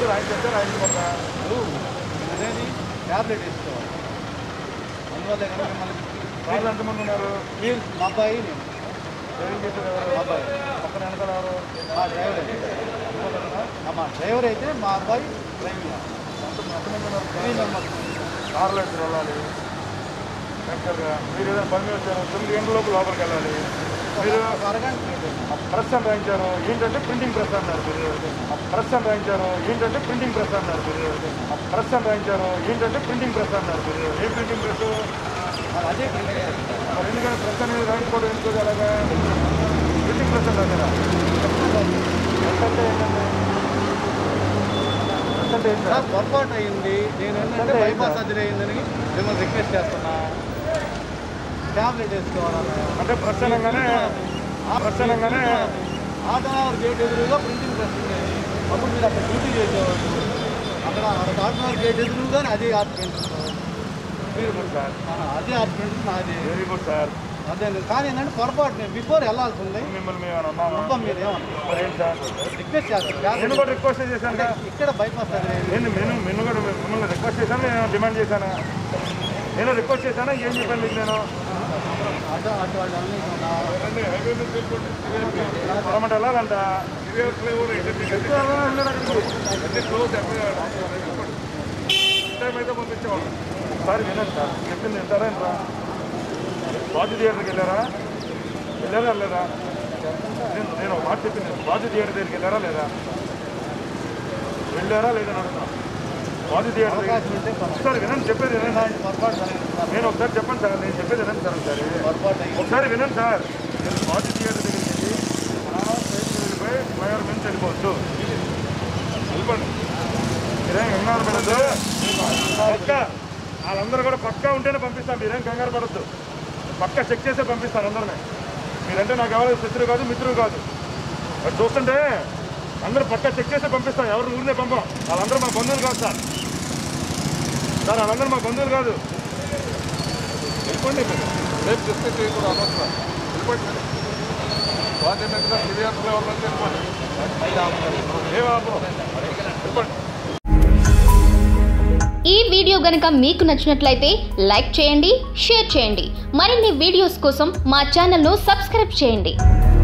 ఆయన చెప్తే రాయించుకుంటా ఇప్పుడు అనేది ట్యాబ్లెట్ వేసుకోవాలి అందువల్ల కనుక మిమ్మల్ని వాళ్ళు ఎంతమంది ఉన్నారు ఈ మా అబ్బాయి నేను డ్రైవింగ్ చేసేది ఎవరు మా అబ్బాయి పక్కన వెనకాల ఎవరు మా డ్రైవర్ అయితే ఆ, మా డ్రైవర్ అయితే మా అబ్బాయి డ్రైవింగ్ ఎంతమంది ఉన్నారు త్రీ మెంబర్స్ కార్లో ఎత్తుకు వెళ్ళాలి యాక్చువల్గా మీరు ఏదైనా పని మీద వచ్చారు తొమ్మిది గంటల లోపు లోపలికి వెళ్ళాలి మీరు ఒక అరగంట లేదు. ప్రెస్ అని రాయించారు ఏంటంటే ప్రింటింగ్ ప్రెస్ అన్నారు మీరు ప్రెస్ అని రాయించారు ఏంటంటే ప్రింటింగ్ ప్రెస్ అన్నారు మీరు ప్రెస్ అని రాయించారు ఏంటంటే ప్రింటింగ్ ప్రెస్ అన్నారు మీరు ఏ ప్రింటింగ్ ప్రెస్ మరి అదే ప్రింట్ మరి ఎందుకంటే ప్రెస్ అనేది రాయించుకోవడం ఎందుకు అలాగా ప్రింటింగ్ ప్రెస్ అన్నారు కదా ప్రెస్ అంటే ఏంటంటే ప్రెస్ అంటే ఏంటి సార్ పొరపాటు అయింది నేను ఏంటంటే అంటే బైపాస్ సర్జరీ అయిందని మిమ్మల్ని రిక్వెస్ట్ చేస్తున్నా ట్యాబ్లెట్ వేసుకోవాలన్నా అంటే ప్రెస్ అనగానే ప్రెస్ అనగానే ఆటోనవర్ గేట్ ఎదురుగా ప్రింటింగ్ ప్రెస్ ఉండేది అప్పుడు మీరు అక్కడ డ్యూటీ చేసేవాళ్ళు అక్కడ ఆటోనవర్ గేట్ ఎదురుగానే అదే art print very good sir అదే ఆర్ట్ ప్రింట్ నాది వెరీ గుడ్ సార్ అదే కానీ ఏంటంటే పొరపాటు నేను బిఫోర్ వెళ్ళాల్సి ఉంది మిమ్మల్ని మేము ఏమైనా అన్నామా మొత్తం మీరు ఏమన్నా మరి ఏంటి సార్ రిక్వెస్ట్ చేస్తాను నేను ట్యాబ్లెట్ కూడా రిక్వెస్ట్ చేశాను కదా ఇక్కడ బైపాస్ సర్జరీ అయింది నేను నేను నేను కూడా మిమ్మల్ని రిక్వెస్ట్ చేశాను నేను డిమాండ్ చేశాను నేను రిక్వెస్ట్ చేశాను ఏం చెప్పాను మీకు నేను అటు అటు వాళ్ళు అన్నీ పొరమంట వెళ్ళాలంట టైం అయితే పంపించేవాళ్ళు సార్ వినండి సార్ చెప్పింది వింటారా ఇంట్రా బాజు థియేటర్కి వెళ్ళారా వెళ్ళారా లేదా నేను నేను ఒక మాట చెప్పింది బాజు థియేటర్ దగ్గరికి వెళ్ళారా లేదా వెళ్ళారా లేదా అని అడుగుతున్నా బాజు థియేటర్ అవకాశం దగ్గర ఉంటే కొంచెం ఒకసారి వినండి చెప్పేది వినండి పొరపాటు జరిగింది సార్. నేను ఒకసారి చెప్పండి సార్ నేను చెప్పేది వినండి సార్ ఒకసారి పొరపాటు అయింది ఒకసారి వినండి సార్ నేను బాజు థియేటర్ దగ్గరికి వెళ్ళి ఆ సైడ్ వెళ్ళిపోయి ఫ్లైఓవర్ మీద వెళ్ళిపోవచ్చు వెళ్ళిపోండి మీరేం కంగారు పడద్దు పక్క వాళ్ళందరూ కూడా పక్కా ఉంటేనే పంపిస్తాను మీరేం కంగారు పడద్దు పక్కా చెక్ చేసే పంపిస్తాను అందరినీ మీరంటే నాకు ఎవరు శత్రువు కాదు మిత్రువు కాదు అది చూస్తుంటే అందరూ పక్కా చెక్ చేసే పంపిస్తాం ఎవరు ఊరినే పంపం వాళ్ళందరూ మా బంధువులు కాదు సార్ సార్ వాళ్ళందరూ మా బంధువులు కాదు వెళ్ళిపోండి మీరు. రేపు డిస్కస్ చేయకూడదు అనవసరం వెళ్ళిపోండి వాటి మీద సీరియస్ లెవెల్ నుంచి వెళ్ళిపోండి ఏం ఆపం వెళ్ళిపోండి ఈ వీడియో గనుక మీకు నచ్చినట్లయితే లైక్ చేయండి షేర్ చేయండి మరిన్ని వీడియోస్ కోసం మా ఛానల్ను సబ్స్క్రైబ్ చేయండి